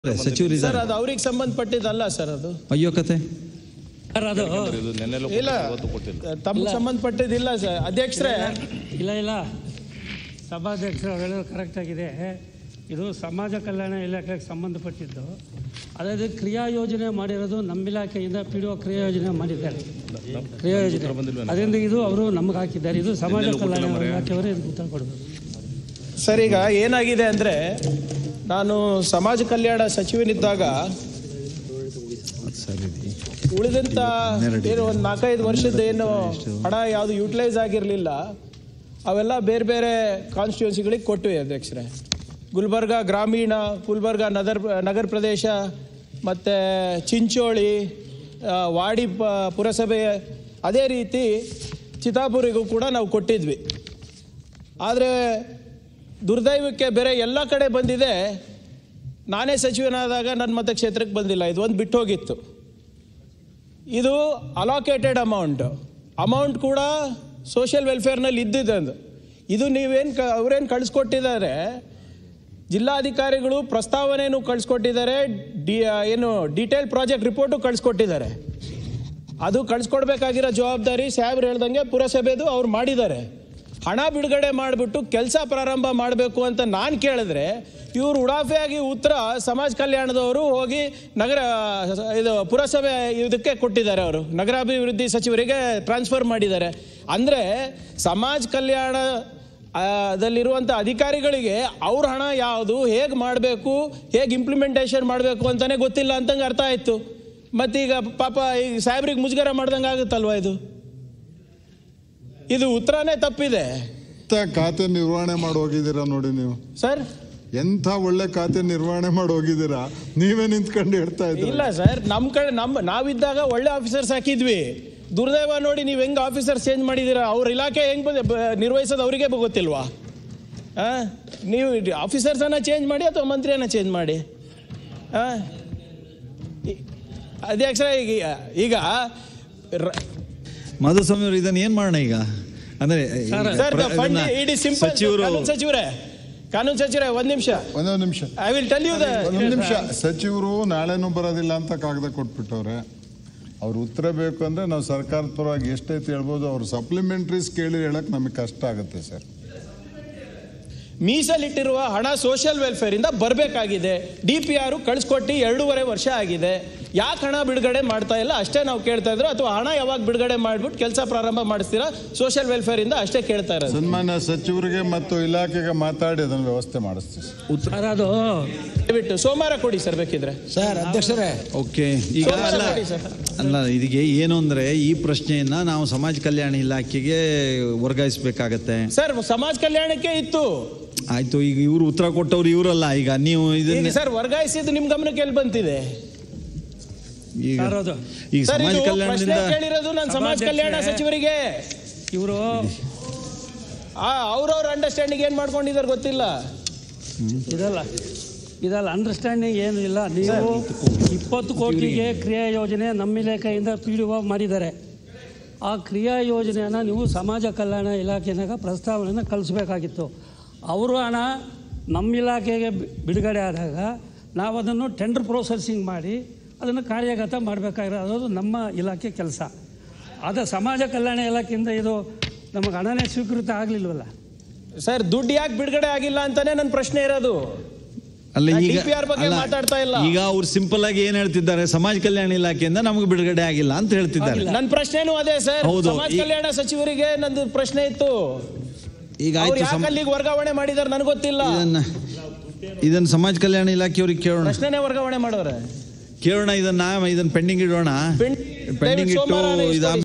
ಸಚಿವರು ಸರ್ ಅದು ಅವ್ರಿಗೆ ಸಂಬಂಧಪಟ್ಟಿದ್ದಲ್ಲ ಸರ್ ಅದು ಅಯ್ಯೋ ಕತೆ ಸರ್ ಅದು ಇಲ್ಲ ತಮ್ಗೆ ಸಂಬಂಧಪಟ್ಟಿದ್ದಿಲ್ಲ ಸರ್ ಅಧ್ಯಕ್ಷರೇ ಇಲ್ಲ ಇಲ್ಲ ಸಭಾಧ್ಯಕ್ಷರು ಹೇಳೋದು ಕರೆಕ್ಟಾಗಿದೆ ಇದು ಸಮಾಜ ಕಲ್ಯಾಣ ಇಲಾಖೆಗೆ ಸಂಬಂಧಪಟ್ಟಿದ್ದು ಅದಾയത് ಕ್ರಿಯಾ ಯೋಜನೆ ಮಾಡಿರೋದು ನಮ್ಮ ಇಲಾಖೆಯಿಂದ ಪಿ ಡಿ ಒ ಕ್ರಿಯಾ ಯೋಜನೆ ಮಾಡಿದ್ದಾರೆ ಕ್ರಿಯಾ ಯೋಜನೆ ಅದರಿಂದ ಇದು ಅವರು ನಮ್ಗೆ ಹಾಕಿದ್ದಾರೆ ಇದು ಸಮಾಜ ಕಲ್ಯಾಣ ಇಲಾಖೆಯವರೇ ಇದಕ್ಕೆ ಉತ್ತರ ಕೊಡಬೇಕು ಸರ್ ಈಗ ಏನಾಗಿದೆ ಅಂದರೆ ನಾನು ಸಮಾಜ ಕಲ್ಯಾಣ ಸಚಿವನಿದ್ದಾಗ ಸರಿ ಉಳಿದಂಥ ಏನು ಒಂದು ನಾಲ್ಕೈದು ವರ್ಷದ ಏನು ಹಣ ಯಾವುದು ಯೂಟಿಲೈಸ್ ಆಗಿರಲಿಲ್ಲ ಅವೆಲ್ಲ ಬೇರೆ ಬೇರೆ ಕಾನ್ಸ್ಟಿಟ್ಯೂನ್ಸಿಗಳಿಗೆ ಕೊಟ್ಟಿವೆ ಅಧ್ಯಕ್ಷರೇ ಗುಲ್ಬರ್ಗ ಗ್ರಾಮೀಣ ಗುಲ್ಬರ್ಗ ನಗರ ನಗರ ಪ್ರದೇಶ ಮತ್ತು ಚಿಂಚೋಳಿ ಆ, ವಾಡಿ ಪ ಪುರಸಭೆ ಅದೇ ರೀತಿ ಚಿತ್ತಾಪುರಿಗೂ ಕೂಡ ನಾವು ಕೊಟ್ಟಿದ್ವಿ ಆದರೆ ದುರ್ದೈವಕ್ಕೆ ಬೇರೆ ಎಲ್ಲ ಕಡೆ ಬಂದಿದೆ ನಾನೇ ಸಚಿವನಾದಾಗ ನನ್ನ ಮತಕ್ಷೇತ್ರಕ್ಕೆ ಬಂದಿಲ್ಲ ಇದು ಒಂದು ಬಿಟ್ಟು ಹೋಗಿತ್ತು ಇದು ಅಲಾಕೇಟೆಡ್ ಅಮೌಂಟ್ ಅಮೌಂಟ್ ಕೂಡ ಸೋಷಿಯಲ್ ವೆಲ್ಫೇರ್ನಲ್ಲಿ ಇದ್ದಿದ್ದು ಇದು ನೀವೇನು ಕ ಅವ್ರೇನು ಕಳಿಸ್ಕೊಟ್ಟಿದ್ದಾರೆ ಜಿಲ್ಲಾಧಿಕಾರಿಗಳು ಪ್ರಸ್ತಾವನೆಯನ್ನು ಕಳಿಸ್ಕೊಟ್ಟಿದ್ದಾರೆ ಡಿ ಏನು ಡೀಟೇಲ್ ಪ್ರಾಜೆಕ್ಟ್ ರಿಪೋರ್ಟು ಕಳಿಸ್ಕೊಟ್ಟಿದ್ದಾರೆ ಅದು ಕಳಿಸ್ಕೊಡ್ಬೇಕಾಗಿರೋ ಜವಾಬ್ದಾರಿ ಸಾಹೇಬ್ರು ಹೇಳ್ದಂಗೆ ಪುರಸಭೆದು ಅವ್ರು ಮಾಡಿದ್ದಾರೆ ಹಣ ಬಿಡುಗಡೆ ಮಾಡಿಬಿಟ್ಟು ಕೆಲಸ ಪ್ರಾರಂಭ ಮಾಡಬೇಕು ಅಂತ ನಾನು ಕೇಳಿದ್ರೆ ಇವರು ಉಡಾಫೆಯಾಗಿ ಉತ್ತರ ಸಮಾಜ ಕಲ್ಯಾಣದವರು ಹೋಗಿ ನಗರ ಇದು ಪುರಸಭೆ ಇದಕ್ಕೆ ಕೊಟ್ಟಿದ್ದಾರೆ ಅವರು ನಗರಾಭಿವೃದ್ಧಿ ಸಚಿವರಿಗೆ ಟ್ರಾನ್ಸ್ಫರ್ ಮಾಡಿದ್ದಾರೆ ಅಂದರೆ ಸಮಾಜ ಕಲ್ಯಾಣ ಆ, ದಲ್ಲಿರುವಂಥ ಅಧಿಕಾರಿಗಳಿಗೆ ಅವ್ರ ಹಣ ಯಾವುದು ಹೇಗೆ ಮಾಡಬೇಕು ಹೇಗೆ ಇಂಪ್ಲಿಮೆಂಟೇಷನ್ ಮಾಡಬೇಕು ಅಂತಲೇ ಗೊತ್ತಿಲ್ಲ ಅಂತಂಗೆ ಅರ್ಥ ಆಯಿತು ಮತ್ತೀಗ ಪಾಪ ಈಗ ಸಾಹೇಬ್ರಿಗೆ ಮುಜುಗರ ಮಾಡ್ದಂಗೆ ಆಗುತ್ತಲ್ವಾ ಇದು ಇದು ಉತ್ತರನೇ ತಪ್ಪಿದೆ ಎಂಥ ಖಾತೆ ನಿರ್ವಹಣೆ ಮಾಡಿ ಹೋಗಿದ್ದೀರಾ ನೋಡಿ ನೀವು ಸರ್ ಎಂಥ ಒಳ್ಳೆ ಖಾತೆ ನಿರ್ವಹಣೆ ಮಾಡಿ ಹೋಗಿದ್ದೀರಾ ನೀವೇ ನಿಂತ್ಕೊಂಡು ಹೇಳ್ತಾ ಇದ್ದೀರಾ ಇಲ್ಲ ಸರ್ ನಮ್ಮ ಕಡೆ ನಮ್ಮ ನಾವಿದ್ದಾಗ ಒಳ್ಳೆ ಆಫೀಸರ್ಸ್ ಹಾಕಿದ್ವಿ ದುರ್ದೈವ ನೋಡಿ ನೀವು ಹೆಂಗೆ ಆಫೀಸರ್ಸ್ ಚೇಂಜ್ ಮಾಡಿದ್ದೀರಾ ಅವ್ರ ಇಲಾಖೆ ಹೆಂಗೆ ಬಂದ ಬ- ನಿರ್ವಹಿಸೋದು ಅವರಿಗೆ ಗೊತ್ತಿಲ್ವಾ ಆ? ನೀವು ಆಫೀಸರ್ಸನ್ನ ಚೇಂಜ್ ಮಾಡಿ ಅಥವಾ ಮಂತ್ರಿಯನ್ನ ಚೇಂಜ್ ಮಾಡಿ ಆ? ಈ- ಅಧ್ಯಕ್ಷರ ಈಗ ಈಗ ರ- ಮಧುಸ್ವಾಮಿ ಅವರು ಇದನ್ನ ಏನ್ ಮಾಡೋಣ ಈಗ ಅಂದ್ರೆ ಸರ್ ಪ್ರ- ಫಂಡ್ ಇದನ್ನ ಇಡಿ ಸಿಂಪಲ್ ಸಚಿವರು ಕಾನೂನು ಸಚಿವರೇ ಕಾನೂನು ಸಚಿವರೇ ಒಂದ್ ನಿಮಿಷ ಒಂದೊಂದು ನಿಮಿಷ I will tell you the ಒಂದೊಂದು ನಿಮಿಷ ಸಚಿವರು ನಾಳೆನೂ ಬರೋದಿಲ್ಲ ಅಂತ ಕಾಗದ ಕೊಟ್ಬಿಟ್ಟವ್ರೆ ಅವ್ರ ಉತ್ತರ ಬೇಕು ಅಂದ್ರೆ ನಾವು ಸರ್ಕಾರದ ಪರವಾಗಿ ಎಷ್ಟೈತೆ ಹೇಳ್ಬೋದು ಅವ್ರು ಸಪ್ಲಿಮೆಂಟ್ರೀಸ್ ಕೇಳಿ ಹೇಳಕ್ ನಮಗೆ ಕಷ್ಟ ಆಗುತ್ತೆ ಸರ್ ಮೀಸಲಿಟ್ಟಿರುವ ಹಣ ಸೋಷಿಯಲ್ ವೆಲ್ಫೇರ್ ಇಂದ ಬರಬೇಕಾಗಿದೆ ಡಿ ಪಿ ಆರ್ ಕಳಿಸ್ಕೊಟ್ಟು ಎರಡೂವರೆ ವರ್ಷ ಆಗಿದೆ ಯಾಕೆ ಹಣ ಬಿಡುಗಡೆ ಮಾಡ್ತಾ ಇಲ್ಲ ಅಷ್ಟೇ ನಾವು ಕೇಳ್ತಾ ಇದ್ರು ಅಥವಾ ಹಣ ಯಾವಾಗ ಬಿಡುಗಡೆ ಮಾಡ್ಬಿಟ್ಟು ಕೆಲಸ ಪ್ರಾರಂಭ ಮಾಡಿಸ್ತೀರಾ ಸೋಷಿಯಲ್ ವೆಲ್ಫೇರ್ ಇಂದ ಅಷ್ಟೇ ಕೇಳ್ತಾ ಇರೋದು ಸನ್ಮಾನ್ಯ ಸಚಿವರಿಗೆ ಮತ್ತು ಇಲಾಖೆಗೆ ಮಾತಾಡಿ ಅದನ್ನು ವ್ಯವಸ್ಥೆ ಮಾಡಿಸ್ತೀವಿ ಸರ್. ಸರ್ ಅದು ದಯವಿಟ್ಟು ಸೋಮವಾರ ಕೊಡಿ ಸರ್ ಬೇಕಿದ್ರೆ ಸರ್ ಅಧ್ಯಕ್ಷರೇ ಓಕೆ ಈಗ ಸೋಮವಾರ ಅಲ್ಲ ಕೊಡಿ ಸರ್ ಅಲ್ಲ ಇದಕ್ಕೆ ಏನು ಅಂದ್ರೆ ಈ ಪ್ರಶ್ನೆಯನ್ನ ನಾವು ಸಮಾಜ ಕಲ್ಯಾಣ ಇಲಾಖೆಗೆ ವರ್ಗಾಯಿಸಬೇಕಾಗತ್ತೆ ಸರ್ ಸಮಾಜ ಕಲ್ಯಾಣಕ್ಕೆ ಇತ್ತು ಆಯ್ತು ಈಗ ಇವರು ಉತ್ತರ ಕೊಟ್ಟವ್ರು ಇವರಲ್ಲ ಈಗ ನೀವು ಈಗ ಇದನ್ನ ಸರ್ ವರ್ಗಾಯಿಸಿದ್ದು ನಿಮ್ ಗಮನಕ್ಕೆ ಎಲ್ಲಿ ಬಂತಿದೆ ಈಗ ಸರ್ ಅದು ಈಗ ಸರ್ ಸಮಾಜ ಇದು ಪ್ರಶ್ನೆ ಕಲ್ಯಾಣದಿಂದ ಕೇಳಿರೋದು ನಾನು ಸಮಾಜ ಕಲ್ಯಾಣ ಸಚಿವರಿಗೆ ಇವರು ಆ ಅವ್ರವ್ರ ಅಂಡರ್ಸ್ಟ್ಯಾಂಡಿಂಗ್ ಏನ್ ಮಾಡ್ಕೊಂಡಿದ್ದಾರೆ ಗೊತ್ತಿಲ್ಲ ಇದಲ್ಲ ಇದಲ್ಲ ಅಂಡರ್ಸ್ಟ್ಯಾಂಡಿಂಗ್ ಏನು ಇಲ್ಲ ನೀವು ಇಪ್ಪತ್ತು ಕೋಟಿಗೆ ಕ್ರಿಯಾ ಯೋಜನೆ ನಮ್ಮ ಇಲಾಖೆಯಿಂದ ಪಿ ಡಿ ಒ ಮಾಡಿದ್ದಾರೆ ಆ ಕ್ರಿಯಾ ಯೋಜನೆಯನ್ನು ನೀವು ಸಮಾಜ ಕಲ್ಯಾಣ ಇಲಾಖೆನಾಗ ಪ್ರಸ್ತಾವನೆಯನ್ನು ಕಳಿಸ್ಬೇಕಾಗಿತ್ತು ಅವರು ಹಣ ನಮ್ಮ ಇಲಾಖೆಗೆ ಬಿ- ಬಿಡುಗಡೆ ಆದಾಗ ನಾವು ಅದನ್ನು ಟೆಂಡರ್ ಪ್ರೊಸೆಸಿಂಗ್ ಮಾಡಿ ಅದನ್ನು ಕಾರ್ಯಗತ ಮಾಡಬೇಕಾಗಿರೋದು ನಮ್ಮ ಇಲಾಖೆ ಕೆಲಸ ಆದ ಸಮಾಜ ಕಲ್ಯಾಣ ಇಲಾಖೆಯಿಂದ ಇದು ನಮಗೆ ಹಣನೇ ಸ್ವೀಕೃತ ಆಗಲಿಲ್ವಲ್ಲ ಸರ್ ದುಡ್ಡು ಯಾಕೆ ಬಿಡುಗಡೆ ಆಗಿಲ್ಲ ಅಂತಾನೆ ನನ್ನ ಪ್ರಶ್ನೆ ಇರೋದು ಅಲ್ಲ ನಾನು ಈಗ DPR ಬಗ್ಗೆ ಅಲ್ಲ, ಮಾತಾಡ್ತಾ ಇಲ್ಲ. ಈಗ ಅವ್ರು ಸಿಂಪಲ್ ಆಗಿ ಏನ್ ಹೇಳ್ತಿದ್ದಾರೆ ಸಮಾಜ ಕಲ್ಯಾಣ ಇಲಾಖೆಯಿಂದ ನಮಗೆ ಬಿಡುಗಡೆ ಆಗಿಲ್ಲ ಅಂತ ಹೇಳ್ತಿದ್ದಾರೆ ನನ್ನ ಪ್ರಶ್ನೆನೂ ಅದೇ ಸರ್ ಹೌದು. ಸಮಾಜ ಈ- ಕಲ್ಯಾಣ ಸಚಿವರಿಗೆ ನಂದು ಪ್ರಶ್ನೆ ಇತ್ತು ಈಗ ಅವ್ರು ಆಯ್ತು ಯಾಕೆ ಸಮ- ಅಲ್ಲಿಗೆ ವರ್ಗಾವಣೆ ಮಾಡಿದಾರೆ ನನಗೆ ಗೊತ್ತಿಲ್ಲ ಇದನ್ನ ಇದನ್ನ ಸಮಾಜ ಕಲ್ಯಾಣ ಇಲಾಖೆಯವ್ರಿಗೆ ಕೇಳೋಣ ಪ್ರಶ್ನೆನೇ ವರ್ಗಾವಣೆ ಮಾಡೋರೆ ಕೇಳೋಣ ಇದನ್ನ ಇದನ್ನ ಪೆಂಡಿಂಗ್ ಇಡೋಣ ಪೆಂಡ್- ಪೆಂಡಿಂಗ್ ದಯವಿಟ್ಟು ಇಟ್ಟು ಸೋಮವಾರ ಇದ ಇಸ್ಕೊಡಿ